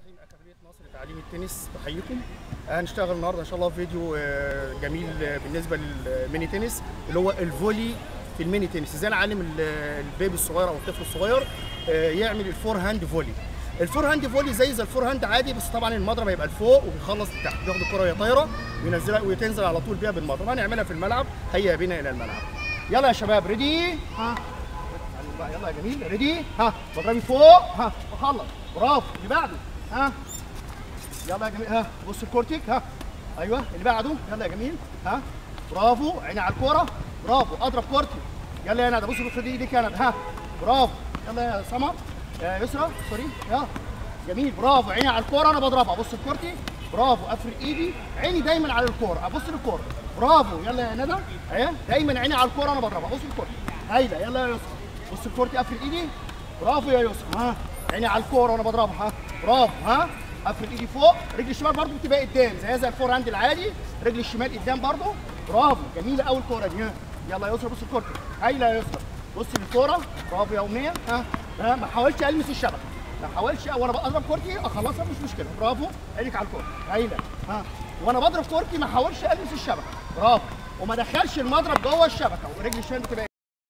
الرحيم اكاديميه ناصر لتعليم التنس بحييكم هنشتغل النهارده ان شاء الله في فيديو آه، جميل آه، بالنسبه للميني تنس اللي هو الفولي في الميني تنس ازاي نعلم ال- البيبي الصغير او الطفل الصغير آه، يعمل الفور هاند فولي الفور هاند فولي زي زي الفور هاند عادي بس طبعا المضرب هيبقى لفوق وبيخلص لتحت بياخد الكره وهي طايره وينزلها وتنزل على طول بيها بالمضرب هنعملها في الملعب هيا بنا الى الملعب يلا يا شباب ريدي ها بقى يلا يا جميل ريدي ها مضربي فوق ها وخلص برافو اللي بعده ها يلا يا جميل ها بص الكورتيك ها ايوه اللي بعده يلا يا جميل ها برافو عيني على الكوره برافو اضرب كورتي يلا يا ندى بص بص دي ايديك يا ندى ها برافو يلا يا سما يا يسرا سوري يلا جميل برافو عيني على الكوره انا بضربها بص الكورتي برافو افرد ايدي عيني دايما على الكوره ابص للكوره برافو يلا يا ندى اهي دايما عيني على الكوره انا بضربها بص الكوره هايله يلا يا يسرا بص الكورتي افرد ايدي برافو يا يسرا ها عيني على الكوره وانا بضربها ها برافو ها افرد ايدي فوق رجلي الشمال برضو بتبقى قدام زي زي الفور هاند العادي رجلي الشمال قدام برضو برافو جميله قوي الكوره دي ها يلا يا يسرا بص الكوره هايله يا يسرا بص للكوره برافو يا امنيه ها ها ما حاولش المس الشبكه ما حاولش وانا بضرب كورتي اخلصها مش مشكله برافو عينك على الكوره هايله ها وانا بضرب كورتي ما حاولش المس الشبكه برافو وما دخلش المضرب جوه الشبكه ورجلي الشمال بتبقى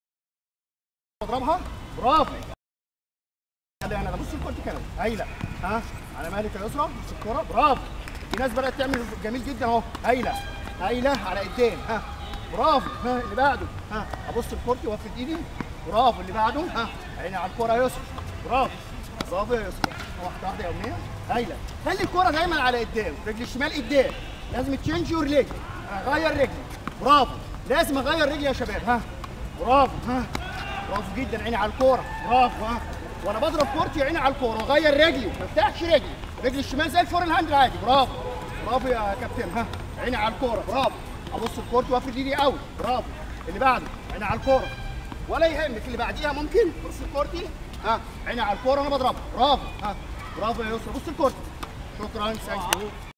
بضربها برافو يلا انا بص الكورتي كده هايله ها على مالك يا يسرا بص الكوره برافو في ناس بدات تعمل جميل جدا اهو هايله هايله على قدام ها برافو ها اللي بعده ها ابص الكورتي وافرد ايدي برافو اللي بعده ها عيني على الكوره يا يسرا برافو برافو يا يسرا واحده واحده يا امنيه هايله خلي الكوره دايما على قدام رجلي الشمال قدام لازم تشينج يور ليج اغير رجلي برافو لازم اغير رجلي يا شباب ها برافو ها برافو جدا عيني على الكوره برافو ها وانا بضرب كورتي عيني على الكوره واغير رجلي ما افتحش رجلي رجلي الشمال زي الفور الهاند العادي برافو برافو يا كابتن ها عيني على الكوره برافو ابص الكورتي وافرد ايدي قوي برافو اللي بعده عيني على الكوره ولا يهمك اللي بعديها ممكن بص الكورتي ها عيني على الكوره وانا بضربها برافو ها برافو يا يسرا بص الكورتي شكرا ثانك يو